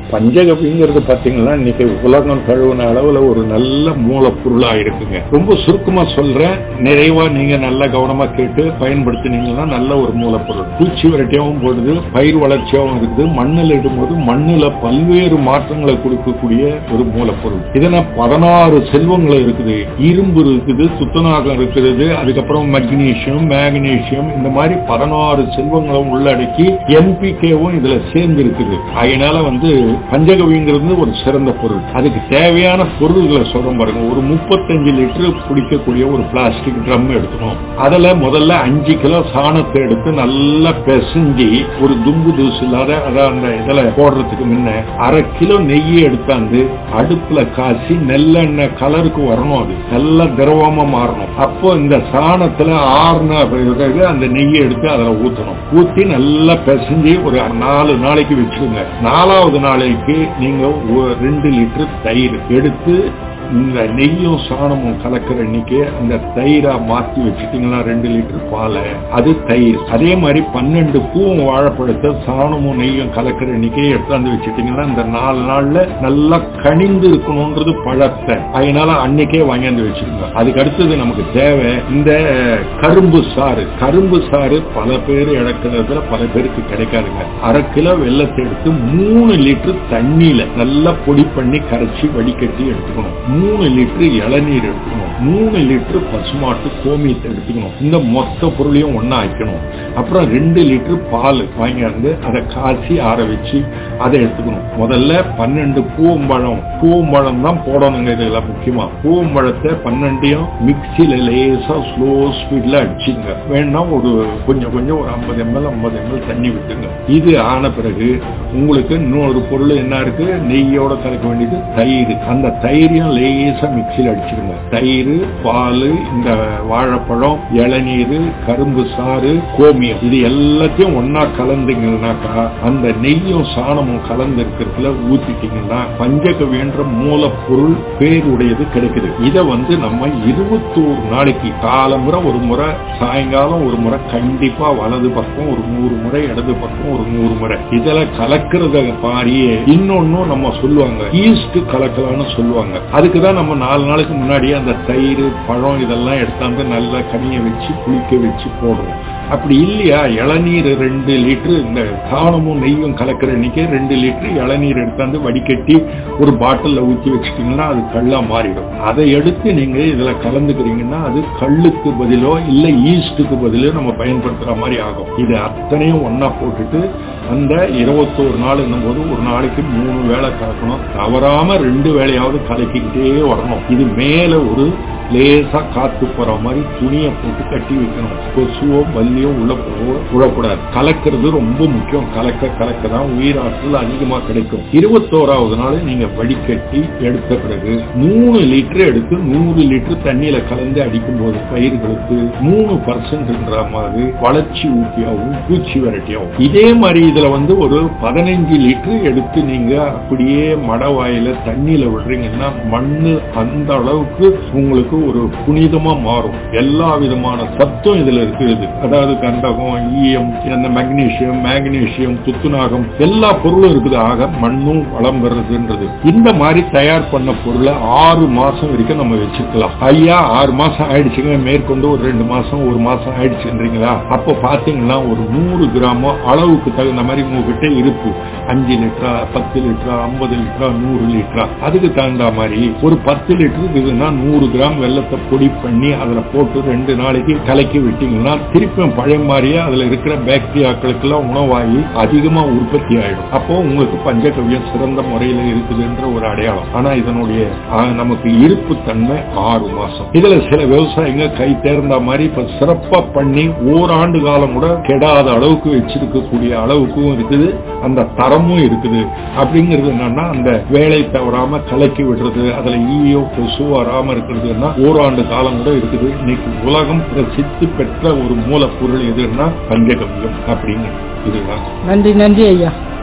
பஞ்சகவிங்கிறது பாத்தீங்கன்னா இன்னைக்கு உலகம் தழுவின அளவுல ஒரு நல்ல மூலப்பொருளா இருக்குங்க ரொம்ப சுருக்கமா சொல்றேன் நிறைவா நீங்க நல்ல கவனமா கேட்டு பயன்படுத்தினீங்கன்னா நல்ல ஒரு மூலப்பொருள் பூச்சி விரட்டியாவும் போடுது பயிர் வளர்ச்சியாவும் இருக்குது மண்ணில் இடும்போது மண்ணுல பல்வேறு மாற்றங்களை கொடுக்கக்கூடிய ஒரு மூலப்பொருள் இதுல பதினாறு செல்வங்கள் இருக்குது இரும்பு இருக்குது துத்தநாகம் இருக்குது அதுக்கப்புறம் மக்னீசியம் மேக்னீசியம் இந்த மாதிரி பதினாறு செல்வங்களும் உள்ளடக்கி என்பிகேவும் இதுல சேர்ந்து இருக்குது அதனால வந்து பஞ்சகவிங்கிறது ஒரு சிறந்த பொருள் அதுக்கு தேவையான பொருள்களை சொல்றோம் பாருங்க ஒரு முப்பத்தஞ்சு லிட்டர் குடிக்கக்கூடிய ஒரு பிளாஸ்டிக் ட்ரம் எடுக்கணும் அதுல முதல்ல அஞ்சு கிலோ சாணத்தை எடுத்து நல்லா பிசைஞ்சு ஒரு தும்பு தூசு இல்லாத அதான் அந்த இதுல போடுறதுக்கு முன்ன அரை கிலோ நெய்யை எடுத்தாந்து அடுப்புல காய்ச்சி நெல்லெண்ணெய் கலருக்கு வரணும் அது நல்லா திரவமா மாறணும் அப்போ இந்த சாணத்துல ஆறுன பிறகு அந்த நெய்யை எடுத்து அதுல ஊத்தணும் ஊத்தி நல்லா பிசைஞ்சு ஒரு நாலு நாளைக்கு வச்சிருங்க நாலாவது நாளைக்கு நீங்க ஒரு ரெண்டு லிட்டர் தயிர் எடுத்து இந்த நெய்யும் சாணமும் கலக்கிற அன்னைக்கு அந்த தயிரா மாத்தி வச்சுட்டீங்கன்னா ரெண்டு லிட்டர் பாலை அது தயிர் அதே மாதிரி பன்னெண்டு பூவும் வாழைப்பழத்தை சாணமும் நெய்யும் கலக்கிற அன்னைக்கே எடுத்தாந்து வச்சுட்டீங்கன்னா இந்த நாலு நாள்ல நல்லா கனிந்து இருக்கணும்ன்றது பழத்தை அதனால அன்னைக்கே வாங்கியாந்து வச்சிருங்க அதுக்கு அடுத்தது நமக்கு தேவை இந்த கரும்பு சாறு கரும்பு சாறு பல பேர் இழக்கிறதுல பல பேருக்கு கிடைக்காதுங்க அரை கிலோ வெள்ளத்தை எடுத்து மூணு லிட்டர் தண்ணியில நல்லா பொடி பண்ணி கரைச்சி வடிகட்டி எடுத்துக்கணும் மூணு லிட்டர் இளநீர் எடுத்துக்கணும் மூணு லிட்டர் பசுமாட்டு கோமியத்தை எடுத்துக்கணும் இந்த மொத்த பொருளையும் ஒண்ணா ஆக்கணும் அப்புறம் ரெண்டு லிட்டர் பால் வாங்கியாந்து அதை காய்ச்சி ஆற வச்சு அதை எடுத்துக்கணும் முதல்ல பன்னெண்டு பூவம்பழம் பூவம்பழம் தான் போடணுங்க இதுல முக்கியமா பூவம்பழத்தை பன்னெண்டையும் மிக்சியில லேசா ஸ்லோ ஸ்பீட்ல அடிச்சுங்க வேணா ஒரு கொஞ்சம் கொஞ்சம் ஒரு ஐம்பது எம்எல் ஐம்பது எம்எல் தண்ணி விட்டுங்க இது ஆன பிறகு உங்களுக்கு இன்னொரு பொருள் என்ன இருக்கு நெய்யோட கலக்க வேண்டியது தயிர் அந்த தயிரையும் லேசா மிக்சியில் அடிச்சிருங்க தயிர் பால் இந்த வாழைப்பழம் இளநீர் கரும்பு சாறு கோமியம் இது எல்லாத்தையும் ஒன்னா கலந்தீங்கன்னாக்கா அந்த நெய்யும் சாணமும் கலந்து இருக்கிறதுல ஊத்திட்டீங்கன்னா பஞ்சகவியன்ற மூலப்பொருள் பேருடையது கிடைக்குது இத வந்து நம்ம இருபத்தோரு நாளைக்கு காலமுறை ஒரு முறை சாயங்காலம் ஒரு முறை கண்டிப்பா வலது பக்கம் ஒரு நூறு முறை இடது பக்கம் ஒரு நூறு முறை இதுல கலக்கிறத பாரியே இன்னொன்னும் நம்ம சொல்லுவாங்க ஈஸ்ட் கலக்கலாம்னு சொல்லுவாங்க அதுக்குதான் நம்ம நாலு நாளைக்கு முன்னாடியே அந்த தயிர் பழம் இதெல்லாம் எடுத்தாந்து நல்லா கனிய வச்சு புளிக்க வச்சு போடுறோம் அப்படி இல்லையா இளநீர் ரெண்டு லிட்டர் இந்த சாணமும் நெய்யும் கலக்கிற அன்னைக்கு ரெண்டு லிட்டர் இளநீர் எடுத்தாந்து வடிகட்டி ஒரு பாட்டில்ல ஊற்றி வச்சுட்டீங்கன்னா அது கல்லா மாறிடும் அதை எடுத்து நீங்க இதுல கலந்துக்கிறீங்கன்னா அது கல்லுக்கு பதிலோ இல்ல ஈஸ்டுக்கு பதிலோ நம்ம பயன்படுத்துற மாதிரி ஆகும் இது அத்தனையும் ஒன்னா போட்டுட்டு அந்த இருபத்தோரு நாள் போது ஒரு நாளைக்கு மூணு வேளை கலக்கணும் தவறாம ரெண்டு வேளையாவது கலக்கிக்கிட்டே வரணும் இது மேல ஒரு லேசா காத்து போற மாதிரி துணியை போட்டு கட்டி வைக்கணும் கொசுவோ பல்லியோ உள்ள போவோ விழக்கூடாது கலக்கிறது ரொம்ப முக்கியம் கலக்க கலக்க தான் உயிராற்றல் அதிகமா கிடைக்கும் இருபத்தோராவது நாள் நீங்க வடிகட்டி எடுத்த பிறகு மூணு லிட்டர் எடுத்து நூறு லிட்டர் தண்ணியில கலந்து அடிக்கும் போது பயிர்களுக்கு மூணு பர்சன்ட்ன்ற மாதிரி வளர்ச்சி ஊட்டியாகவும் பூச்சி விரட்டியாகவும் இதே மாதிரி இதுல வந்து ஒரு பதினஞ்சு லிட்டர் எடுத்து நீங்க அப்படியே மடவாயில தண்ணியில விடுறீங்கன்னா மண்ணு அந்த அளவுக்கு உங்களுக்கு ஒரு புனிதமா மாறும் எல்லா விதமான சத்தும் இதுல இருக்குது அதாவது கண்டகம் ஈயம் அந்த மக்னீசியம் மேக்னீசியம் துத்துநாகம் எல்லா பொருளும் இருக்குது ஆக மண்ணும் வளம் பெறதுன்றது இந்த மாதிரி தயார் பண்ண பொருளை ஆறு மாசம் வரைக்கும் நம்ம வச்சுக்கலாம் ஐயா ஆறு மாசம் ஆயிடுச்சுங்க மேற்கொண்டு ஒரு ரெண்டு மாசம் ஒரு மாசம் ஆயிடுச்சுன்றீங்களா அப்ப பாத்தீங்கன்னா ஒரு நூறு கிராமோ அளவுக்கு தகுந்த மாதிரி உங்ககிட்ட இருப்பு அஞ்சு லிட்டரா பத்து லிட்டரா ஐம்பது லிட்டரா நூறு லிட்டரா அதுக்கு தகுந்த மாதிரி ஒரு பத்து லிட்டர் இருக்குதுன்னா நூறு கிராம் வெள்ளத்தை பொடி பண்ணி அதுல போட்டு ரெண்டு நாளைக்கு கலக்கி விட்டீங்கன்னா திருப்பியும் பழைய மாதிரியே அதுல இருக்கிற பாக்டீரியாக்களுக்கு எல்லாம் உணவாகி அதிகமா உற்பத்தி ஆயிடும் அப்போ உங்களுக்கு பஞ்சகவியம் சிறந்த முறையில இருக்குதுன்ற ஒரு அடையாளம் ஆனா இதனுடைய ஆ, நமக்கு இருப்பு தன்மை ஆறு மாசம் இதுல சில விவசாயிங்க கை தேர்ந்த மாதிரி இப்ப சிறப்பா பண்ணி ஓராண்டு காலம் கூட கெடாத அளவுக்கு வச்சிருக்கக்கூடிய அளவுக்கும் இருக்குது அந்த தரமும் இருக்குது அப்படிங்கிறது என்னன்னா அந்த வேலை தவறாம கலக்கி விடுறது அதுல ஈயோ கொசு வராம இருக்கிறதுன்னா ஓராண்டு காலம் கூட இருக்குது இன்னைக்கு உலகம் பிரசித்தி பெற்ற ஒரு மூலப்பொருள் எதுன்னா பஞ்சகவியம் அப்படிங்கிறது இதுதான் நன்றி நன்றி ஐயா